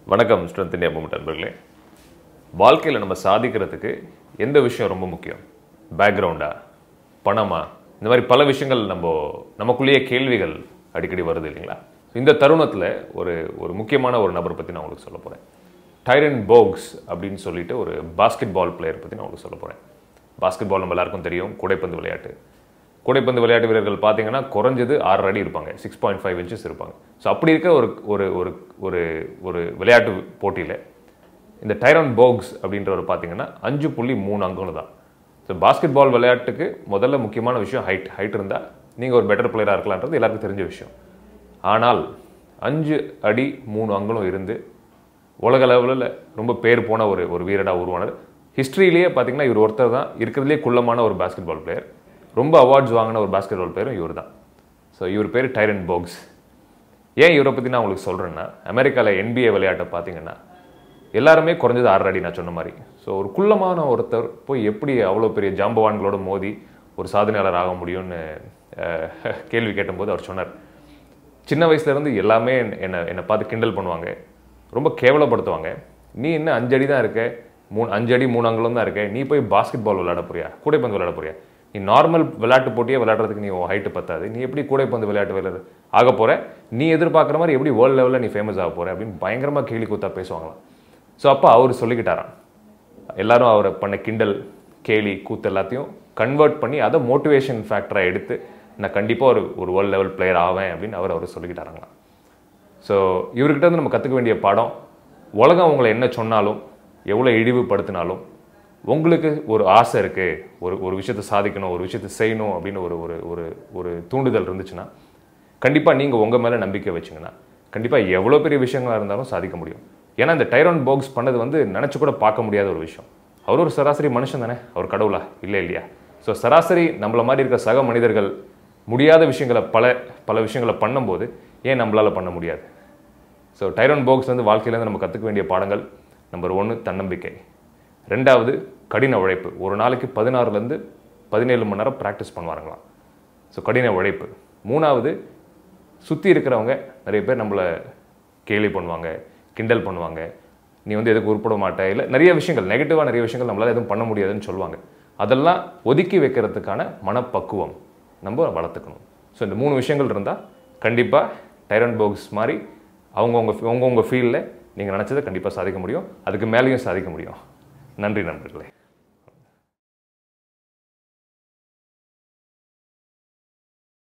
வணக்கம் strength India moment நண்பர்களே வாழ்க்கையில் நம்ம சாதிக்கிறதுக்கு எந்த விஷயம் ரொம்ப முக்கியம் பேக்ரவுண்டா பணமா இந்த மாதிரி பல விஷயங்கள் நம்ம நமக்குள்ளேயே கேள்விகள் அடிக்கடி வருது இல்லைங்களா இந்த தருணத்தில் ஒரு ஒரு முக்கியமான ஒரு நபர் பற்றி நான் உங்களுக்கு சொல்ல போகிறேன் டைரன் போக்ஸ் அப்படின்னு சொல்லிட்டு ஒரு பாஸ்கெட் பால் பிளேயர் பற்றி நான் உங்களுக்கு சொல்ல போகிறேன் பாஸ்கெட் பால் நம்ம எல்லாருக்கும் தெரியும் கூடைப்பந்து விளையாட்டு கூடைப்பந்து விளையாட்டு வீரர்கள் பார்த்தீங்கன்னா குறைஞ்சது ஆறு அடி இருப்பாங்க சிக்ஸ் பாயிண்ட் ஃபைவ் இன்ச்சஸ் இருப்பாங்க ஸோ அப்படி இருக்க ஒரு ஒரு ஒரு ஒரு ஒரு விளையாட்டு போட்டியில் இந்த டைரான் போக்ஸ் அப்படின்றவர் பார்த்தீங்கன்னா அஞ்சு புள்ளி மூணு அங்குலம் தான் ஸோ பாஸ்கெட் பால் விளையாட்டுக்கு முதல்ல முக்கியமான விஷயம் ஹைட் ஹைட் இருந்தால் நீங்கள் ஒரு பெட்டர் பிளேயராக இருக்கலான்றது எல்லாருக்கும் தெரிஞ்ச விஷயம் ஆனால் அஞ்சு அடி மூணு அங்குலம் இருந்து உலக லெவலில் ரொம்ப பேர் போன ஒரு ஒரு வீரராக உருவானார் ஹிஸ்ட்ரியிலேயே பார்த்தீங்கன்னா இவர் ஒருத்தர் தான் இருக்கிறதுலே குள்ளமான ஒரு பாஸ்கெட் பால் பிளேயர் ரொம்ப அவார்ட்ஸ் வாங்கின ஒரு பாஸ்கெட் பால் பிளேயரும் இவர் தான் ஸோ இவர் பேர் டைரன் போக்ஸ் ஏன் இவரை பற்றி நான் உங்களுக்கு சொல்கிறேன்னா அமெரிக்காவில் NBA விளையாட்டை பார்த்தீங்கன்னா எல்லாருமே குறைஞ்சது ஆறு அடி நான் சொன்ன மாதிரி ஸோ ஒரு குள்ளமான ஒருத்தர் போய் எப்படி அவ்வளோ பெரிய ஜாம்பவான்களோட மோதி ஒரு சாதனையாளர் ஆக முடியும்னு அஹ், கேள்வி கேட்டபோது அவர் சொன்னார் சின்ன வயசுலேருந்து எல்லாமே என்னை என்னை பார்த்து கிண்டல் பண்ணுவாங்க ரொம்ப கேவலப்படுத்துவாங்க நீ என்ன அஞ்சு அடி தான் இருக்க மூணு அஞ்சு அடி மூணு அங்குலம் தான் இருக்க நீ போய் பாஸ்கெட் பால் விளையாட போறியா கூடைப்பந்து விளையாட போறியா நீ நார்மல் விளையாட்டு போட்டியே விளையாடுறதுக்கு நீ ஹைட்டு பத்தாது நீ எப்படி கூடைப்பந்து விளையாட்டு விளையாடு ஆக போற நீ எதிர்பார்க்குற மாதிரி எப்படி வேர்ல்டு லெவலில் நீ ஃபேமஸ் ஆக போற அப்படின்னு பயங்கரமாக கேலி கூத்தா பேசுவாங்களாம் ஸோ அப்போ அவர் சொல்லிக்கிட்டாராம் எல்லாரும் அவரை பண்ண கிண்டல் கேலி கூத்து எல்லாத்தையும் கன்வெர்ட் பண்ணி அதை மோட்டிவேஷன் ஃபேக்டராக எடுத்து நான் கண்டிப்பாக ஒரு ஒரு வேர்ல்டு லெவல் பிளேயர் ஆவேன் அப்படின்னு அவர் அவர் சொல்லிக்கிட்டாராங்களாம் ஸோ இவர்கிட்ட இருந்து நம்ம கற்றுக்க வேண்டிய பாடம் உலகம் உங்களை என்ன சொன்னாலும் எவ்வளோ இழிவுபடுத்தினாலும் உங்களுக்கு ஒரு ஆசை இருக்குது ஒரு ஒரு விஷயத்தை சாதிக்கணும் ஒரு விஷயத்தை செய்யணும் அப்படின்னு ஒரு ஒரு ஒரு ஒரு தூண்டுதல் இருந்துச்சுன்னா கண்டிப்பாக நீங்கள் உங்கள் மேலே நம்பிக்கை வச்சிங்கன்னா கண்டிப்பாக எவ்வளோ பெரிய விஷயங்களாக இருந்தாலும் சாதிக்க முடியும் ஏன்னா இந்த டைரான் பாக்ஸ் பண்ணது வந்து நினச்சி கூட பார்க்க முடியாத ஒரு விஷயம் அவர் ஒரு சராசரி மனுஷன் தானே அவர் கடவுளா இல்லை இல்லையா ஸோ சராசரி நம்மள மாதிரி இருக்கிற சக மனிதர்கள் முடியாத விஷயங்களை பல பல விஷயங்களை பண்ணும்போது ஏன் நம்மளால் பண்ண முடியாது ஸோ டைரான் போக்ஸ் வந்து வாழ்க்கையிலேருந்து நம்ம கற்றுக்க வேண்டிய பாடங்கள் நம்பர் ஒன்று தன்னம்பிக்கை ரெண்டாவது கடின உழைப்பு ஒரு நாளைக்கு பதினாறுலேருந்து பதினேழு மணி நேரம் ப்ராக்டிஸ் பண்ணுவாருங்களாம் ஸோ கடின உழைப்பு மூணாவது சுற்றி இருக்கிறவங்க நிறைய பேர் நம்மளை கேலி பண்ணுவாங்க கிண்டல் பண்ணுவாங்க நீ வந்து எதுக்கு உருப்பட மாட்ட இல்லை நிறைய விஷயங்கள் நெகட்டிவாக நிறைய விஷயங்கள் நம்மளால் எதுவும் பண்ண முடியாதுன்னு சொல்லுவாங்க அதெல்லாம் ஒதுக்கி வைக்கிறதுக்கான மனப்பக்குவம் நம்ம வளர்த்துக்கணும் ஸோ இந்த மூணு விஷயங்கள் இருந்தால் கண்டிப்பாக டைரன் போக்ஸ் மாதிரி அவங்கவுங்க அவங்கவுங்க ஃபீல்டில் நீங்கள் நினச்சதை கண்டிப்பாக சாதிக்க முடியும் அதுக்கு மேலேயும் சாதிக்க முடியும் நன்றி நண்பர்களே